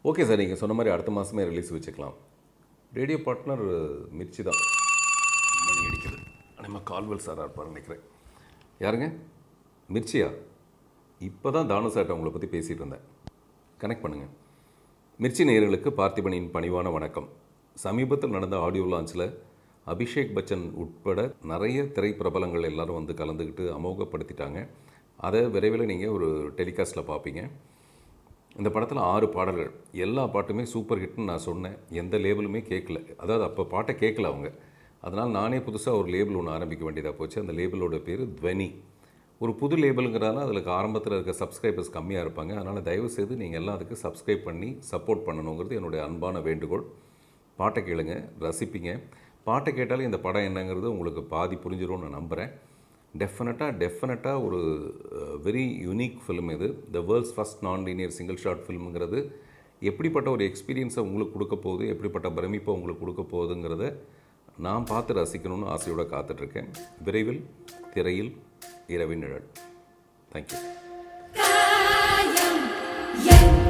okay sir நீங்கள் சொன்ன மாதிரி அடுத்த மாதமே ரிலீஸ் வச்சுக்கலாம் ரேடியோ பார்ட்னர் மிர்ச்சி தான் மணி அடிக்குது நம்ம கால்வெல் சாராக இருப்பார் நினைக்கிறேன் யாருங்க மிர்ச்சியா இப்போ தான் தானு சார்ட்ட உங்களை பற்றி பேசிகிட்டு இருந்தேன் கனெக்ட் பண்ணுங்கள் மிர்ச்சி நேயர்களுக்கு பார்த்திபனின் பணிவான வணக்கம் சமீபத்தில் நடந்த ஆடியோ லான்ச்சில் அபிஷேக் பச்சன் உட்பட நிறைய திரைப்பிரபலங்கள் எல்லாரும் வந்து கலந்துக்கிட்டு அமோகப்படுத்திட்டாங்க அதை விரைவில் நீங்கள் ஒரு டெலிகாஸ்ட்டில் பார்ப்பீங்க இந்த படத்தில் ஆறு பாடல்கள் எல்லா பாட்டுமே சூப்பர் ஹிட்னு நான் சொன்னேன் எந்த லேபிளுமே கேட்கல அதாவது அப்போ பாட்டை கேட்கல அவங்க அதனால் நானே புதுசாக ஒரு லேபிள் ஒன்று ஆரம்பிக்க வேண்டியதாக போச்சு அந்த லேபிளோட பேர் துவனி ஒரு புது லேபிளுங்கிறதால அதில் ஆரம்பத்தில் இருக்க சப்ஸ்கிரைபர்ஸ் கம்மியாக இருப்பாங்க அதனால் தயவுசெய்து நீங்கள் எல்லாம் அதுக்கு சப்ஸ்கிரைப் பண்ணி சப்போர்ட் பண்ணணுங்கிறது என்னுடைய அன்பான வேண்டுகோள் பாட்டை கேளுங்க ரசிப்பீங்க பாட்டை கேட்டாலே இந்த படம் என்னங்கிறது உங்களுக்கு பாதி புரிஞ்சிரும்னு நான் நம்புகிறேன் டெஃபினட்டாக டெஃபினட்டாக ஒரு வெரி யூனிக் ஃபிலிம் இது the world's first non linear single shot ஃபிலிம்ங்கிறது எப்படிப்பட்ட ஒரு எக்ஸ்பீரியன்ஸை உங்களுக்கு கொடுக்க போகுது எப்படிப்பட்ட பிரமிப்பை உங்களுக்கு கொடுக்க போகுதுங்கிறத நான் பார்த்து ரசிக்கணும்னு ஆசையோடு காத்துட்ருக்கேன் விரைவில் திரையில் இரவின் நிழல் தேங்க்யூ காயம் என்